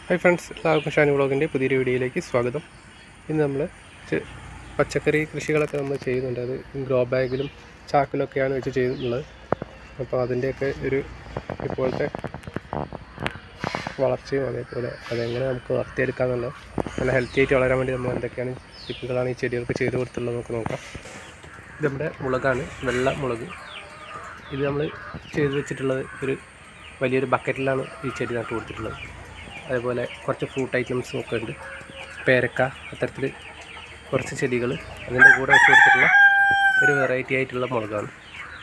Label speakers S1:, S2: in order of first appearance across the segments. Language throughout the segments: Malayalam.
S1: ഹായ് ഫ്രണ്ട്സ് എല്ലാവർക്കും ഷാനി വ്ളോഗിൻ്റെ പുതിയൊരു വീഡിയോയിലേക്ക് സ്വാഗതം ഇന്ന് നമ്മൾ ചെ- പച്ചക്കറി കൃഷികളൊക്കെ നമ്മൾ ചെയ്യുന്നുണ്ട് അത് ഗ്രോ ബാഗിലും ചാക്കിലൊക്കെയാണ് വെച്ച് ചെയ്യുന്നുള്ളത് അപ്പോൾ അതിൻ്റെയൊക്കെ ഒരു ഇപ്പോഴത്തെ വളർച്ചയും അതേപോലെ അതെങ്ങനെ നമുക്ക് വളർത്തിയെടുക്കാമെന്നുള്ളത് നല്ല ഹെൽത്തി ആയിട്ട് വളരാൻ വേണ്ടി നമ്മൾ എന്തൊക്കെയാണ് ടിപ്പുകളാണ് ഈ ചെടികൾക്ക് ചെയ്ത് കൊടുത്തുള്ളത് നമുക്ക് നോക്കാം ഇത് നമ്മുടെ മുളകാണ് വെള്ള മുളക് ഇത് നമ്മൾ ചെയ്ത് വെച്ചിട്ടുള്ളത് ഒരു വലിയൊരു ബക്കറ്റിലാണ് ഈ ചെടി നട്ട് കൊടുത്തിട്ടുള്ളത് അതേപോലെ കുറച്ച് ഫ്രൂട്ട് ഐറ്റംസും ഒക്കെ ഉണ്ട് പേരക്ക അത്തരത്തിൽ കുറച്ച് ചെടികൾ അതിൻ്റെ കൂടെ വെച്ച് കൊടുത്തിട്ടുള്ള ഒരു വെറൈറ്റി ആയിട്ടുള്ള മുളകാണ്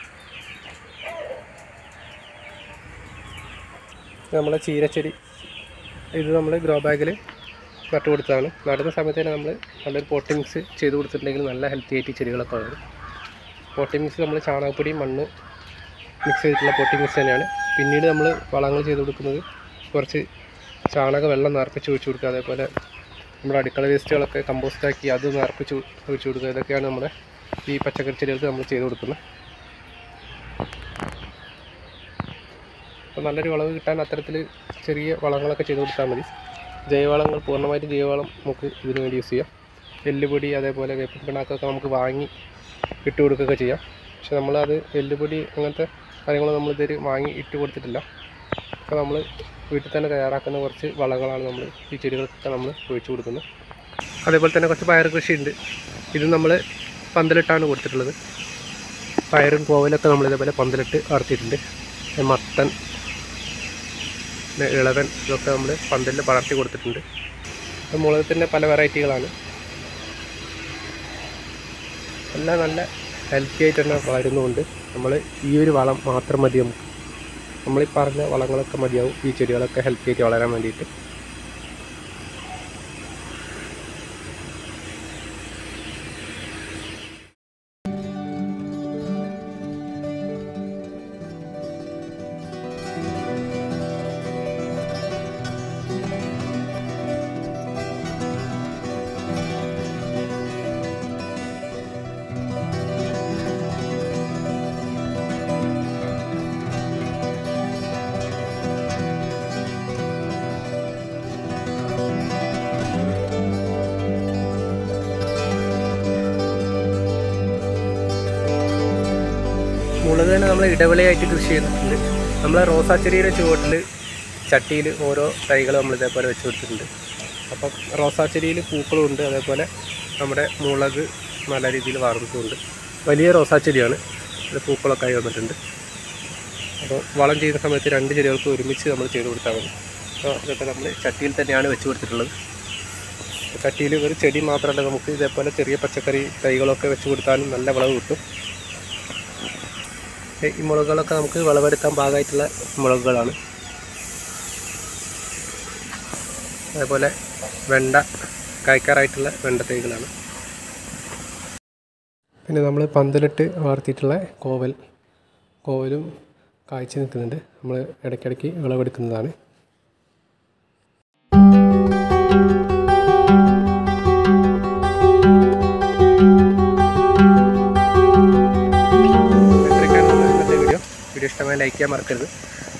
S1: ഇത് നമ്മളെ ചീരച്ചെടി ഇത് നമ്മൾ ഗ്രോ ബാഗിൽ നട്ട് കൊടുത്തതാണ് നടുന്ന സമയത്ത് തന്നെ നമ്മൾ നല്ലൊരു പോട്ടി മിക്സ് ചെയ്ത് കൊടുത്തിട്ടുണ്ടെങ്കിൽ നല്ല ഹെൽത്തി ആയിട്ട് ഈ ചെടികളൊക്കെ വളരും പോട്ടി മിക്സ് നമ്മൾ ചാണകപ്പൊടി മണ്ണ് മിക്സ് ചെയ്തിട്ടുള്ള പൊട്ടി മിക്സ് തന്നെയാണ് പിന്നീട് നമ്മൾ വളങ്ങൾ ചെയ്ത് കൊടുക്കുന്നത് കുറച്ച് ചാണക വെള്ളം നിറപ്പിച്ച് ഒഴിച്ചു കൊടുക്കുക അതേപോലെ നമ്മുടെ അടുക്കള വേസ്റ്റുകളൊക്കെ കമ്പോസ്റ്റ് ആക്കി അത് നിറപ്പിച്ച് ഒഴിച്ചു കൊടുക്കുക ഇതൊക്കെയാണ് നമ്മുടെ ഈ പച്ചക്കറി ചെടികൾക്ക് നമ്മൾ ചെയ്ത് കൊടുക്കുന്നത് അപ്പോൾ നല്ലൊരു വിളവ് കിട്ടാൻ അത്തരത്തിൽ ചെറിയ വളങ്ങളൊക്കെ ചെയ്ത് കൊടുത്താൽ മതി ജൈവവളങ്ങൾ പൂർണ്ണമായിട്ട് ജൈവവളം നമുക്ക് ഇതിനു വേണ്ടി യൂസ് ചെയ്യാം എല്ലുപൊടി അതേപോലെ വേപ്പിൻ പിണ്ണാക്കൊക്കെ നമുക്ക് വാങ്ങി ഇട്ട് കൊടുക്കുകയൊക്കെ ചെയ്യാം പക്ഷെ നമ്മളത് എല്ലുപൊടി അങ്ങനത്തെ കാര്യങ്ങൾ നമ്മൾ ഇതുവരെ വാങ്ങി ഇട്ട് കൊടുത്തിട്ടില്ല അപ്പോൾ നമ്മൾ വീട്ടിൽ തന്നെ തയ്യാറാക്കുന്ന കുറച്ച് വളങ്ങളാണ് നമ്മൾ ഈ ചെടികൾക്കൊക്കെ നമ്മൾ ഒഴിച്ചു കൊടുക്കുന്നത് അതേപോലെ തന്നെ കുറച്ച് പയർ കൃഷിയുണ്ട് ഇത് നമ്മൾ പന്തലിട്ടാണ് കൊടുത്തിട്ടുള്ളത് പയറും കോവലൊക്കെ നമ്മൾ ഇതേപോലെ പന്തലിട്ട് വളർത്തിയിട്ടുണ്ട് പിന്നെ മത്തൻ പിന്നെ ഇളവൻ ഇതൊക്കെ നമ്മൾ പന്തലിൽ പടർത്തി കൊടുത്തിട്ടുണ്ട് അപ്പോൾ മുളകത്തിൻ്റെ പല വെറൈറ്റികളാണ് എല്ലാം നല്ല ഹെൽത്തി ആയിട്ട് തന്നെ വളരുന്നതുകൊണ്ട് നമ്മൾ ഈ ഒരു വളം മാത്രം മതി നമുക്ക് നമ്മൾ ഈ പറഞ്ഞ വളങ്ങളൊക്കെ മതിയാവും ഈ ചെടികളൊക്കെ ഹെൽത്തി ആയിട്ട് വളരാൻ വേണ്ടിയിട്ട് മുളക് തന്നെ നമ്മൾ ഇടവിളയായിട്ട് കൃഷി ചെയ്തിട്ടുണ്ട് നമ്മൾ റോസാ ചെടിയുടെ ചുവട്ടിൽ ചട്ടിയിൽ ഓരോ തൈകൾ നമ്മൾ ഇതേപോലെ വെച്ച് കൊടുത്തിട്ടുണ്ട് അപ്പം റോസാ ചെടിയിൽ പൂക്കളുണ്ട് അതേപോലെ നമ്മുടെ മുളക് നല്ല രീതിയിൽ വളർന്നിട്ടുണ്ട് വലിയ റോസാ ചെടിയാണ് ഇത് പൂക്കളൊക്കെ ആയി വന്നിട്ടുണ്ട് അപ്പോൾ വളം ചെയ്യുന്ന സമയത്ത് രണ്ട് ചെടികൾക്ക് ഒരുമിച്ച് നമ്മൾ ചെയ്ത് കൊടുത്താൽ മതി അപ്പോൾ ഇതൊക്കെ നമ്മൾ ചട്ടിയിൽ തന്നെയാണ് വെച്ച് കൊടുത്തിട്ടുള്ളത് ചട്ടിയിൽ ഒരു ചെടി മാത്രമല്ല നമുക്ക് ഇതേപോലെ ചെറിയ പച്ചക്കറി തൈകളൊക്കെ വെച്ച് കൊടുത്താലും നല്ല വിളവ് കിട്ടും ഈ- ഈ മുളകുകളൊക്കെ നമുക്ക് വിളവെടുക്കാൻ പാകമായിട്ടുള്ള മുളകുകളാണ് അതേപോലെ വെണ്ട കായ്ക്കാറായിട്ടുള്ള വെണ്ട തൈകളാണ് പിന്നെ നമ്മൾ പന്തലിട്ട് വളർത്തിയിട്ടുള്ള കോവൽ കോവലും കായ്ച്ച് നിൽക്കുന്നുണ്ട് നമ്മൾ ഇടയ്ക്കിടയ്ക്ക് വിളവെടുക്കുന്നതാണ് ഇത്രയൊക്കെയാണ് നമ്മുടെ ഇന്നത്തെ വീഡിയോ വീഡിയോ ഇഷ്ടമായി ലൈക്ക് ചെയ്യാൻ മറക്കരുത്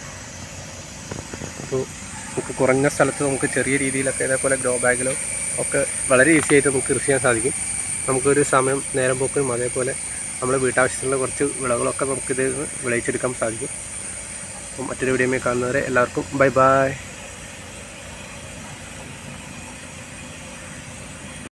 S1: അപ്പോൾ നമുക്ക് കുറഞ്ഞ സ്ഥലത്ത് നമുക്ക് ചെറിയ രീതിയിലൊക്കെ ഇതേപോലെ ഗ്രോ ബാഗിലോ ഒക്കെ വളരെ ഈസി ആയിട്ട് നമുക്ക് കൃഷി ചെയ്യാൻ സാധിക്കും നമുക്കൊരു സമയം നേരം പോക്കും അതേപോലെ നമ്മുടെ വീട്ടാവശ്യത്തിനുള്ള കുറച്ച് വിളകളൊക്കെ നമുക്കിത് വിളയിച്ചെടുക്കാൻ സാധിക്കും അപ്പോൾ മറ്റൊരു വീഡിയോയിൽ കാണുന്നവരെ എല്ലാവർക്കും ബൈ ബൈ